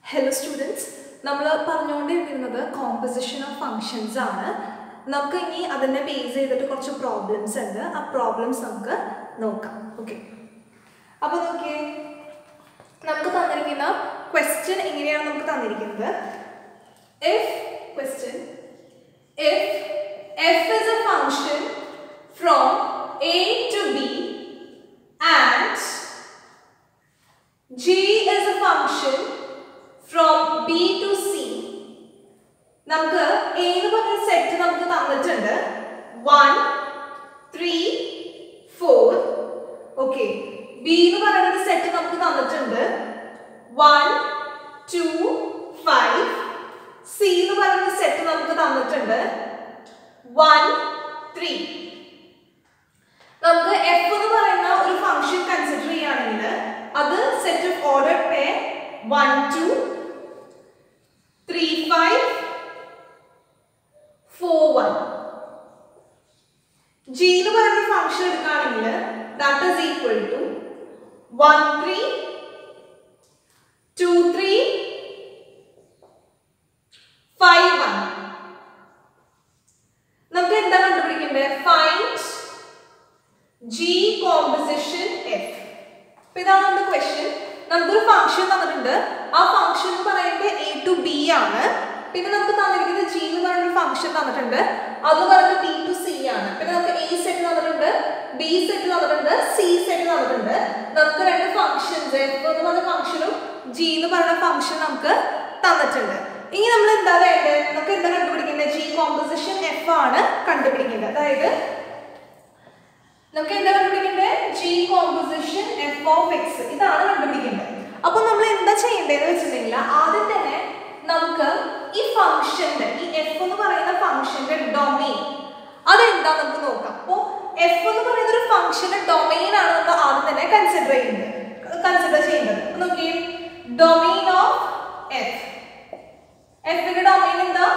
Hello students നമ്മൾ പറഞ്ഞുകൊണ്ടിരിക്കുന്നത് composition of functions ആണ് നമുക്ക് ഇനി അതിനെ ബേസ് ചെയ്തിട്ട് കുറച്ച് പ്രോബ്ലംസ് ഉണ്ട് ആ പ്രോബ്ലംസ് നമുക്ക് നോക്കാം ഓക്കെ അപ്പോൾ നോക്കിയേ നമുക്ക് തന്നിരിക്കുന്ന ക്വസ്റ്റ്യൻ എങ്ങനെയാണ് നമുക്ക് തന്നിരിക്കുന്നത് if question if f is a function from A to B and g is a function from b to c നമുക്ക് a എന്ന് പറഞ്ഞ സെറ്റ് നമുക്ക് തന്നിട്ടുണ്ട് one three four okay B എന്ന് പറയുന്ന സെറ്റ് നമുക്ക് തന്നിട്ടുണ്ട് വൺ ടു ഫൈവ് സി എന്ന് പറയുന്ന സെറ്റ് നമുക്ക് തന്നിട്ടുണ്ട് വൺ ത്രീ നമുക്ക് എഫ് എന്ന് പറയുന്ന ഒരു ഫംഗ്ഷൻ കൺസിഡർ ചെയ്യുകയാണെങ്കിൽ അത് set of order pair one two three five four one g എന്ന് പറയുന്ന ഫംഗ്ഷൻ എടുക്കുകയാണെങ്കിൽ that is equal to one three two three five one നമുക്ക് എന്താ കണ്ടുപിടിക്കേണ്ടത് ഫൈൻഡ് ജി കോമ്പസിഷൻ എഫ് അപ്പൊ ഇതാണ് നമ്മുടെ ക്വസ്റ്റ്യൻ നമുക്കൊരു ഫംഗ്ഷൻ തന്നിട്ടുണ്ട് ആ ഫംഗ്ഷൻ എന്ന് പറയുന്നത് എ ടു ബി ആണ് പിന്നെ നമുക്ക് തന്നിരിക്കുന്നത് ജി എന്ന് പറയുന്ന ഫംഗ്ഷൻ തന്നിട്ടുണ്ട് അത് പറയുന്നത് ബി ടു സി ആണ് പിന്നെ നമുക്ക് എ സെറ്റ് തന്നിട്ടുണ്ട് ബി സെറ്റ് തന്നിട്ടുണ്ട് സി സെറ്റ് തന്നിട്ടുണ്ട് നമുക്ക് രണ്ട് ഫംഗ്ഷൻസ് എഫ് എന്ന് പറഞ്ഞ ഫംഗ്ഷനും ജി എന്ന് പറയുന്ന ഫംഗ്ഷൻ നമുക്ക് തന്നിട്ടുണ്ട് ഇനി നമ്മൾ എന്താ വേണ്ടത് നമുക്ക് എന്താ കണ്ടുപിടിക്കേണ്ടത് ജി കോമ്പസിഷൻ എഫ് ആണ് കണ്ടുപിടിക്കേണ്ടത് അതായത് നമുക്ക് എന്താ കണ്ടുപിടിക്കേണ്ടത് g composition f of x ഇതാണ് കണ്ടുപിടിക്കേണ്ടത് അപ്പൊ നമ്മൾ എന്താ ചെയ്യേണ്ടതെന്ന് വെച്ചിട്ടുണ്ടെങ്കിൽ ആദ്യം തന്നെ നമുക്ക് ഈ ഫംഗ്ഷന്റെ ഈ എഫ് എന്ന് പറയുന്ന ഫംഗ്ഷന്റെ ഡൊമെയിൻ അതെന്താ നമുക്ക് നോക്കാം അപ്പോൾ എഫ് എന്ന് പറയുന്ന ഒരു ഫംഗ്ഷന്റെ ഡൊമെയിൻ ആണ് നമ്മൾ ആദ്യം തന്നെ കൺസിഡർ ചെയ്യുന്നത് കൺസിഡർ ചെയ്യേണ്ടത് അപ്പൊ നോക്കിയേ ഡൊമെയിൻ ഓഫ് എഫ് എഫിന്റെ ഡൊമെയിൻ എന്താ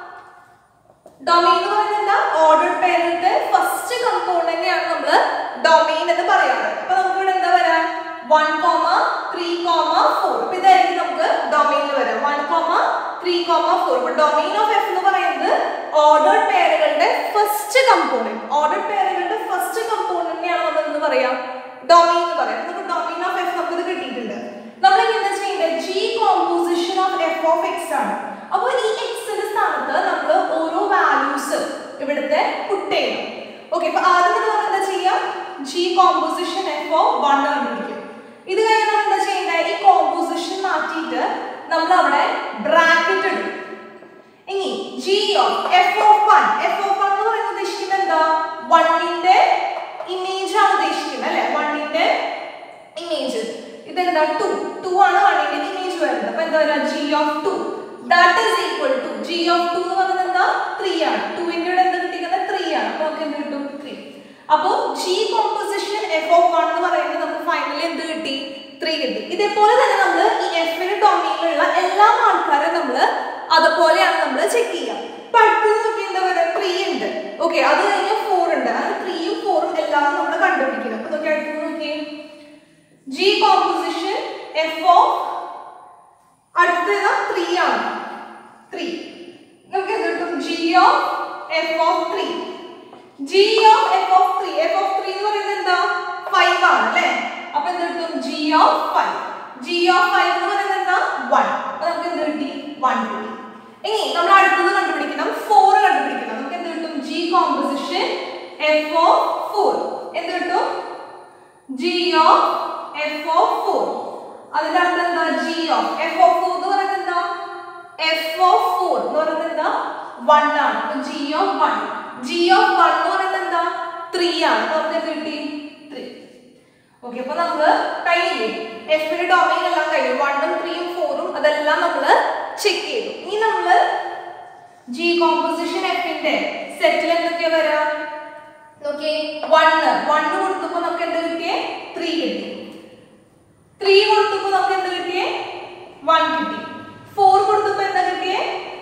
ഡൊമെയിൻ എന്ന് പറയുന്നത് എന്താ ഓർഡർ പേരിന്റെ ഫസ്റ്റ് കമ്പോണന്റിനെയാണ് നമ്മൾ ഡൊമെയിൻ എന്ന് പറയാറ് അപ്പൊ നമുക്ക് ഇവിടെ എന്താ വരാ one comma three comma four അപ്പൊ ഇതായിരിക്കും നമുക്ക് ഡൊമെയിനിൽ വരാം one comma three comma four അപ്പൊ ഡൊമെയിൻ ഓഫ് എഫ് എന്ന് പറയുന്നത് ഓർഡർ പേരുകളുടെ ഫസ്റ്റ് കമ്പോണന്റ് ഓർഡർ പേരുകളുടെ ഫസ്റ്റ് കമ്പോണന്റിനെയാണ് നമ്മൾ എന്ന് പറയാം ഡൊമെയിൻ എന്ന് പറയാം നമുക്ക് ഡൊമെയിൻ ഓഫ് എഫ് നമുക്ക് ഇത് കിട്ടിയിട്ടുണ്ട് നമ്മൾ ഇനി എന്താ ചെയ്യേണ്ടത് g composition of f of x ആണ് അപ്പോൾ ഈ എക്സിന്റെ സ്ഥാനത്ത് നമ്മൾ ഓരോ വാല്യൂസ് ഇവിടുത്തെ പുട്ട് ചെയ്യണം ഓക്കെ അപ്പൊ ആദ്യം തന്നെ നമ്മൾ എന്താ ചെയ്യാം g composition f of one കണ്ടുപിടിക്കും ഇത് കഴിഞ്ഞ് നമ്മൾ എന്താ ചെയ്യേണ്ടത് ഈ കോമ്പോസിഷൻ മാറ്റിയിട്ട് നമ്മൾ അവിടെ ബ്രാക്കറ്റ് ഇടും ഇനി g of f of one f of one എന്ന് പറയുന്നത് ഉദ്ദേശിക്കുന്നത് എന്താ വണ്ണിന്റെ ഇമേജ് ആണ് ഉദ്ദേശിക്കുന്നത് അല്ലെ വണ്ണിന്റെ ഇമേജ് ഇതെന്താ ടു ടു ആണ് വണ്ണിന്റെ ഇമേജ് വരുന്നത് അപ്പൊ എന്താ പറയുക g of two that is equal to g of two എന്ന് പറയുന്നത് എന്താ ത്രീ ആണ് ടുവിന്റെ ഇവിടെ എന്താ കിട്ടിക്കുന്നത് ത്രീ ആണ് അപ്പൊ നമുക്ക് എന്ത് കിട്ടും ത്രീ അപ്പോ g composition f of one എന്ന് പറയുന്നത് നമുക്ക് ഫൈനലി എന്ത് കിട്ടി ത്രീ കിട്ടി ഇതേപോലെ തന്നെ നമ്മൾ ഈ എഫിന്റെ ഡൊമൈനിലുള്ള എല്ലാ ആൾക്കാരും നമ്മൾ അതുപോലെയാണ് നമ്മൾ ചെക്ക് ചെയ്യുക ഇപ്പൊ അടുത്തത് നോക്കി എന്താ പറയുക ത്രീ ഉണ്ട് ഓക്കെ അത് കഴിഞ്ഞാൽ ഫോർ ഉണ്ട് അങ്ങനെ ത്രീയും ഫോറും എല്ലാം നമ്മൾ കണ്ടുപിടിക്കണം അപ്പൊ നോക്കി അടുത്തത് നോക്കിയേ ജി കോമ്പോസിഷൻ എഫ് ഓഫ് അടുത്തത് ത്രീ ആണ് ത്രീ നമുക്ക് എന്ത് കിട്ടും g of f of three g of f of three f of three എന്ന് പറയുന്നത് എന്താ ഫൈവ് ആണ് അല്ലേ അപ്പൊ എന്ത് കിട്ടും g of five g of five എന്ന് പറയുന്നത് എന്താ വൺ അപ്പൊ നമുക്ക് എന്ത് കിട്ടി വൺ കിട്ടി ഇനി നമ്മൾ അടുത്തത് കണ്ടുപിടിക്കണം ഫോർ കണ്ടുപിടിക്കണം നമുക്ക് എന്ത് കിട്ടും g composition f of four എന്ത് കിട്ടും g of f of four അതിന്റെ അർത്ഥം എന്താ g of f of four എന്ന് പറയുന്നത് എന്താ എഫ് ഓഫ് ഫോർ എന്ന് പറയുന്നത് എന്താ വൺ ആണ് അപ്പൊ g of one g of one എന്ന് പറയുന്നത് എന്താ ത്രീ ആണ് അപ്പൊ നമുക്ക് എന്ത് കിട്ടി ത്രീ ഓക്കെ അപ്പൊ നമുക്ക് കഴിഞ്ഞില്ലേ എഫിന്റെ ഡൊമൈൻ എല്ലാം കഴിഞ്ഞു വണ്ണും ത്രീയും ഫോറും അതെല്ലാം നമ്മൾ ചെക്ക് ചെയ്തു ഇനി നമ്മൾ ജി കോമ്പോസിഷൻ എഫിന്റെ സെറ്റിൽ എന്തൊക്കെയാ വരാ നോക്കിയേ വണ്ണ് വണ്ണ് കൊടുത്തപ്പോ നമുക്ക് എന്ത് കിട്ടിയേ ത്രീ കിട്ടി ത്രീ കൊടുത്തപ്പോ നമുക്ക് എന്ത് കിട്ടിയേ വൺ കിട്ടി ഫോർ കൊടുത്തപ്പോ എന്താ കിട്ടിയേ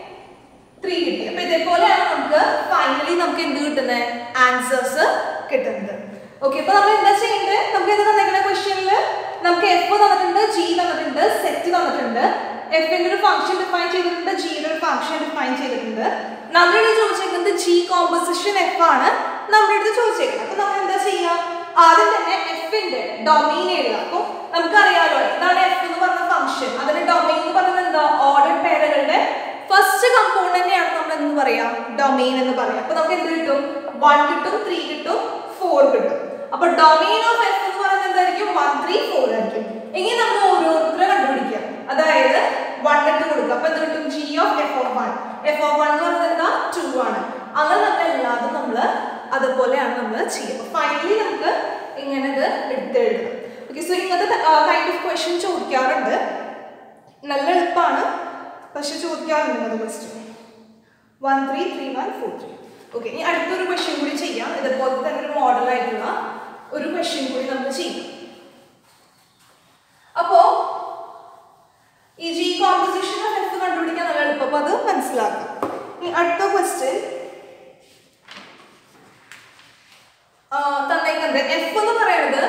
ത്രീ കിട്ടി അപ്പൊ ഇതേപോലെയാണ് നമുക്ക് ഫൈനലി നമുക്ക് എന്ത് കിട്ടുന്നത് ആൻസേഴ്സ് കിട്ടുന്നത് ഓക്കെ അപ്പൊ നമ്മൾ എന്താ ചെയ്യേണ്ടത് നമുക്ക് ഇത് തന്നേക്കുന്ന ക്വസ്റ്റ്യനിൽ നമുക്ക് എഫ് തന്നിട്ടുണ്ട് ജി തന്നിട്ടുണ്ട് സെറ്റ് തന്നിട്ടുണ്ട് എഫിന്റെ ഒരു ഫംഗ്ഷൻ ഡിഫൈൻ ചെയ്തിട്ടുണ്ട് ജിയുടെ ഒരു ഫംഗ്ഷൻ ഡിഫൈൻ ചെയ്തിട്ടുണ്ട് നമ്മുടെ അടുത്ത് ചോദിച്ചേക്കുന്നത് ജി കോമ്പോസിഷൻ എഫ് ആണ് നമ്മുടെ അടുത്ത് ചോദിച്ചേക്കുന്നത് അപ്പൊ നമ്മൾ എന്താ ചെയ്യാം ആദ്യം തന്നെ എഫിന്റെ ഡൊമൈൻ എഴുതാം അപ്പൊ നമുക്കറിയാലോ ഇതാണ് എഫ് എന്ന് പറഞ്ഞ ഫംഗ്ഷൻ അതിന്റെ ഡൊമൈൻ എന്ന് പറയുന്നത് എന്താ ഓർഡർ പേരുകളുടെ ഫസ്റ്റ് കമ്പോണന്റിനെയാണ് നമ്മൾ എന്ന് പറയാം ഡൊമൈൻ എന്ന് പറയാം അപ്പൊ നമുക്ക് എന്ത് കിട്ടും വൺ കിട്ടും ത്രീ കിട്ടും ഫോർ കിട്ടും അപ്പൊ ഡൊമൈൻ ഓഫ് എഫ് എന്ന് പറയുന്നത് എന്തായിരിക്കും വൺ ത്രീ ഫോർ ആയിരിക്കും ഇനി നമ്മൾ ഓരോരുത്തരെ കണ്ടുപിടിക്കാം അതായത് വൺ ഇട്ട് കൊടുക്കുക അപ്പൊ എന്ത് കിട്ടും g of f of one f of one എന്ന് പറയുന്നത് എന്താ ടു ആണ് അങ്ങനെ നമ്മൾ എല്ലാതും നമ്മൾ അതുപോലെയാണ് നമ്മൾ ചെയ്യുക ഫൈനലി നമുക്ക് ഇങ്ങനെ ഇത് എടുത്തെഴുതണം ഓക്കെ സോ ഇങ്ങനത്തെ കൈൻഡ് ഓഫ് ക്വസ്റ്റ്യൻ ചോദിക്കാറുണ്ട് നല്ല എളുപ്പമാണ് പക്ഷെ ചോദിക്കാറുണ്ട് അത് question one three three one four three okay ഇനി അടുത്തൊരു ക്വസ്റ്റ്യൻ കൂടി ചെയ്യാം ഇതുപോലത്തെ തന്നെ ഒരു മോഡലായിട്ടുള്ള ഒരു ക്വസ്റ്റ്യൻ കൂടി നമുക്ക് ചെയ്യാം അപ്പോ ഈ ജി കോമ്പോസിഷൻ ഓഫ് എഫ് കണ്ടുപിടിക്കാൻ നല്ല എളുപ്പം അപ്പൊ അത് മനസ്സിലാക്കാം ഇനി അടുത്ത ക്വസ്റ്റ്യൻ തന്നേക്കുന്നത് എഫ് എന്ന് പറയുന്നത്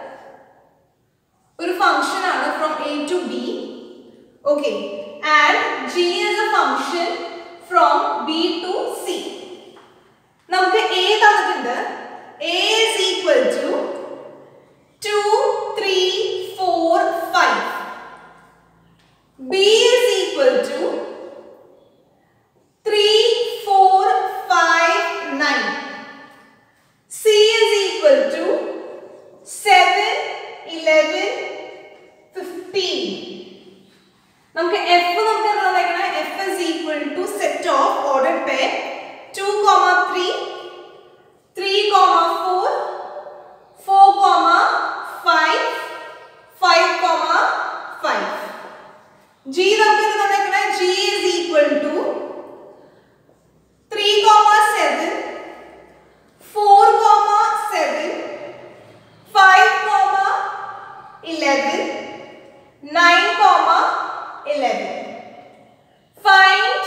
ഒരു ഫംഗ്ഷൻ ആണ് from A to B okay and g is a function from B to C നമുക്ക് എ തന്നിട്ടുണ്ട് A is equal to two three four five B is equal to three four five nine C is equal to 7, 11, 15. നമുക്ക് F നമുക്ക് എന്താ തന്നേക്കണേ F is equal to set of ordered pair 2, 3, 3, 4, 4, 5, 5, 5. G നമുക്ക് എന്താ തന്നേക്കണേ G is equal to 3, 7, 4 comma 7 5 comma 11 9 comma 11 find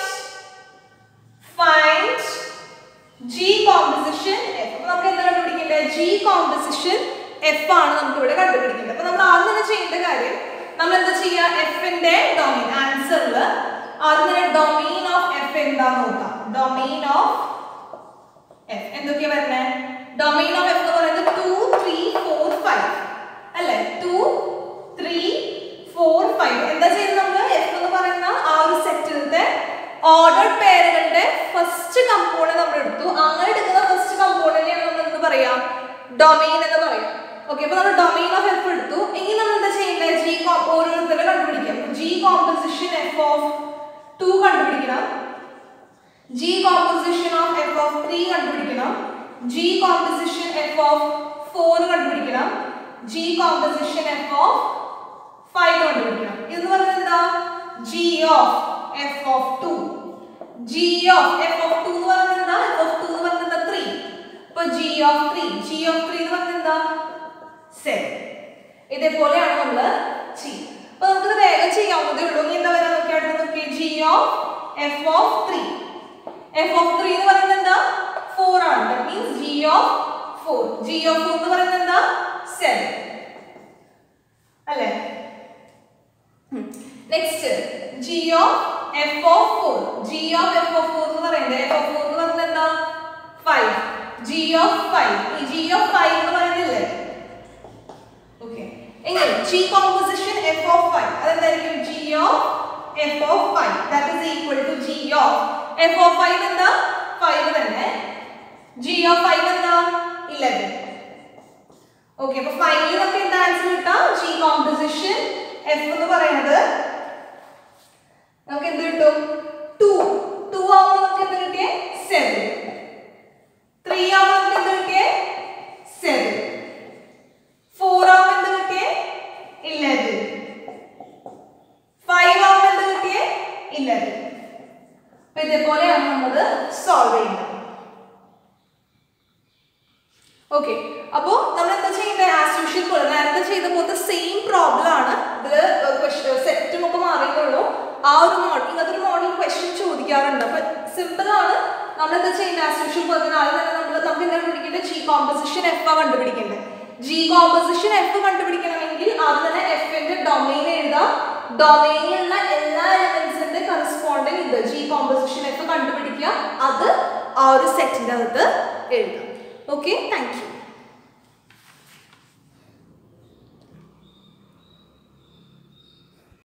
find g composition f അപ്പോൾ നമുക്ക് എന്താ കണ്ടുപിടിക്കേണ്ടത് g composition f ആണ് നമുക്ക് ഇവിടെ കണ്ടുപിടിക്കേണ്ടത് അപ്പോൾ നമ്മൾ ആദ്യം തന്നെ ചെയ്യേണ്ട കാര്യം നമ്മൾ എന്താ ചെയ്യുക f ന്റെ ഡൊമൈൻ ആൻസറിൽ ആദ്യം തന്നെ ഡൊമൈൻ ഓഫ് f എന്താന്ന് നോക്കാം ഡൊമൈൻ ഓഫ് എഫ് എന്തൊക്കെയാ വരുന്നേ ഡൊമൈൻ ഓഫ് എഫ് എന്ന് പറയുന്നത് ടു ത്രീ ഫോർ ഫൈവ് അല്ലേ ടു ത്രീ ഫോർ ഫൈവ് എന്താ ചെയ്യുന്നത് നമ്മൾ എഫ് എന്ന് പറയുന്ന ആ ഒരു സെറ്റിലത്തെ ഓർഡർ പേരുകളുടെ ഫസ്റ്റ് കമ്പോണന്റ് നമ്മൾ എടുത്തു അങ്ങനെ എടുക്കുന്ന ഫസ്റ്റ് കമ്പോണന്റിനെയാണ് നമ്മൾ എന്ത് പറയാം ഡൊമൈൻ എന്ന് പറയാം ഓക്കെ അപ്പൊ നമ്മൾ ഡൊമൈൻ ഓഫ് എഫ് എടുത്തു ഇനി നമ്മൾ എന്താ ചെയ്യേണ്ടത് ജി ഓരോരുത്തരെ കണ്ടുപിടിക്കാം g composition f of two കണ്ടുപിടിക്കണം G composition of f of 3 കണ്ടുപിടിക്കണം G composition f of 4 കണ്ടുപിടിക്കണം G composition f of 5 കണ്ടുപിടിക്കണം ഇതെന്ന് പറയുന്നത് എന്താ G of f of 2 G of f of 2 എന്ന് പറയുന്നത് എന്താ f of 2 എന്ന് പറയുന്നത് എന്താ 3 അപ്പൊ G of 3 G of 3 എന്ന് പറയുന്നത് എന്താ 7 ഇതേപോലെയാണ് നമ്മൾ ചെയ്യുക അപ്പൊ നമുക്കിത് വേഗം ചെയ്യാവുന്നതേ ഉള്ളൂ ഇനി എന്താ വരാൻ നോക്കി അടുത്ത് നോക്കി G of f of 3 f of 3 എന്ന് പറയുന്നത് എന്താ 4 ആണ് that means g of 4 g of 4 എന്ന് പറയുന്നത് എന്താ 7 അല്ലേ next g of f of 4 g of f of 4 എന്ന് പറയുന്നത് f of 4 എന്ന് പറയുന്നത് എന്താ 5 g of 5 ഈ g of 5 എന്ന് പറയുന്നില്ലേ ഓക്കെ എങ്ങനെ g composition f of 5 അതെന്തായിരിക്കും g of f of 5 that is equal to g of f of 5 എന്താ 5 തന്നെ g of 5 എന്താ 11 ഓക്കെ അപ്പൊ ഫൈനലി നമുക്ക് എന്താ ആൻസർ കിട്ടാം g composition f എന്ന് പറയുന്നത് നമുക്ക് എന്ത് കിട്ടും 2 2 ആവുമ്പോൾ നമുക്ക് എന്ത് കിട്ടിയേ 7 3 ആവുമ്പോൾ നമുക്ക് എന്ത് കിട്ടിയേ 7 4 ആവുമ്പോൾ എന്ത് കിട്ടിയേ 11 5 ആവുമ്പോൾ എന്ത് കിട്ടിയേ 11 അപ്പൊ ഇതേപോലെയാണ് നമ്മൾ സോൾവ് ചെയ്യുന്നത് ഓക്കെ അപ്പോ നമ്മൾ എന്താ ചെയ്യേണ്ടത് ആസ് യൂഷ്വൽ പോലെ നേരത്തെ ചെയ്ത പോലത്തെ സെയിം പ്രോബ്ലം ആണ് ഇതിൽ സെറ്റും ഒക്കെ മാറിയിട്ടുള്ളൂ ആ ഒരു മോഡൽ ഇങ്ങനത്തെ ഒരു മോഡൽ ക്വസ്റ്റ്യൻ ചോദിക്കാറുണ്ട് അപ്പൊ സിമ്പിൾ ആണ് നമ്മൾ എന്താ ചെയ്യുന്നത് ആസ് യൂഷ്വൽ പോലെ തന്നെ ആദ്യം തന്നെ നമ്മൾ നമുക്ക് എന്താ കണ്ടുപിടിക്കേണ്ടത് ജി കോമ്പോസിഷൻ എഫ് ആ കണ്ടുപിടിക്കേണ്ടത് ജി കോമ്പോസിഷൻ എഫ് കണ്ടുപിടിക്കണമെങ്കിൽ ആദ്യം തന്നെ എഫിന്റെ ഡൊമൈൻ എഴുതാം ഡൊമൈനിലുള്ള എല്ലാ എലമെന്റ്സിന്റെ കറസ്പോണ്ടിങ് ഇത് ജി കോമ്പോസിഷൻ എഫ് കണ്ടുപിടിക്കുക അത് ആ ഒരു സെറ്റിന്റെ അകത്ത് എഴുതാം ഓക്കെ താങ്ക് യു